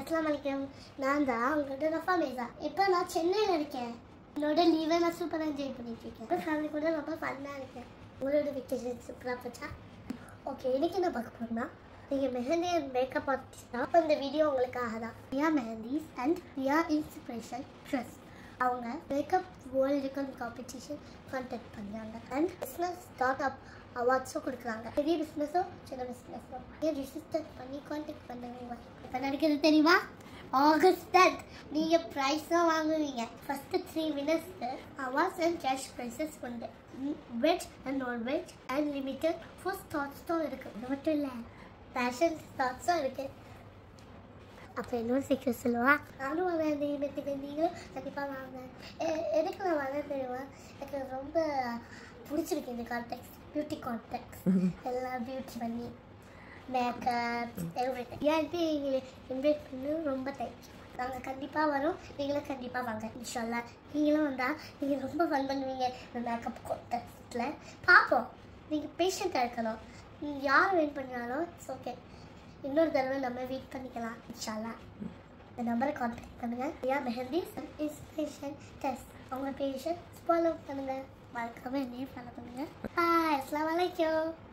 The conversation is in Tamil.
அஸ்லாம் வலைக்கம் நான் தான் உங்களோட ரஃபா மேசா இப்போ நான் சென்னையில் இருக்கேன் என்னோட லீவை நான் சூப்பராக என்ஜாய் பண்ணிட்டு இருக்கேன் இப்போ ஃபேமிலி கூட ரொம்ப ஃபன்னாக இருக்கேன் உங்களோட வெக்கேஷன் சூப்பராக போச்சா ஓகே இன்னைக்கு என்ன பார்க்க போகிறோம்னா நீங்கள் மெஹந்தி அண்ட் மேக்கப் ஆர்டிஸ்ட்னா அப்போ இந்த வீடியோ உங்களுக்காக தான் Riya Mehndis and Riya inspiration dress அவங்க makeup world record competition contact பண்ணுறாங்க அண்ட் பிஸ்னஸ் ஸ்டார்ட் அப் அவார்ட்ஸும் கொடுக்குறாங்க பெரிய பிஸ்னஸோ சின்ன பிஸ்னஸோ ரிஜிஸ்டர் பண்ணி கான்டாக்ட் பண்ணுவீங்க இப்போ நடக்கிறது தெரியுமா ஆகஸ்ட் டென்த் நீங்கள் ப்ரைஸ் தான் வாங்குவீங்க ஃபஸ்ட்டு த்ரீ வினர்ஸ்க்கு அவார்ட்ஸ் அண்ட் கேஷ் ப்ரைஸஸ் உண்டு veg and non veg and limited full starts தான் இருக்குது அது மட்டும் இல்லை பேஷன் ஸ்டார்ட்ஸும் இருக்குது அப்போ இன்னொரு சீக்கிரம் சொல்லுவா நானும் வரேன் அந்த ஈவெண்ட்டுக்கு நீங்களும் கண்டிப்பாக வாங்க எ- எதுக்கு நான் வரேன் தெரியுமா எனக்கு ரொம்ப பிடிச்சிருக்கு இந்த கான்டெக்ட் பியூட்டி கான்டெக்ட் எல்லாம் பியூட்டி பண்ணி மேக்கப் எவ்ரி ஏன்ட்டு எங்களை இன்வைட் பண்ணி ரொம்ப தேங்க்ஸ் நாங்கள் கண்டிப்பாக வரோம் நீங்களும் கண்டிப்பாக வாங்க இன்ஷால்லா நீங்களும் வந்தால் நீங்கள் ரொம்ப ஃபன் பண்ணுவீங்க இந்த மேக்கப் கான்டெஸ்ட்டில் பார்ப்போம் நீங்கள் பேஷண்ட்டாக இருக்கணும் நீங்க யார் வெயிட் பண்ணாலும் இட்ஸ் ஓகே இன்னொரு தடவை நம்ம வெயிட் பண்ணிக்கலாம் இன்ஷால்லா இந்த நம்பரை கான்டாக்ட் பண்ணுங்கள் ரியா மெஹந்தி இன்ஸ்பிரேஷன் டெஸ்ட் அவங்க பேஷண்ட் ஃபாலோ பண்ணுங்கள் மறக்காம என்னையும் ஃபாலோ பண்ணுங்கள் பாய் அஸ்லாம் வலைக்கம்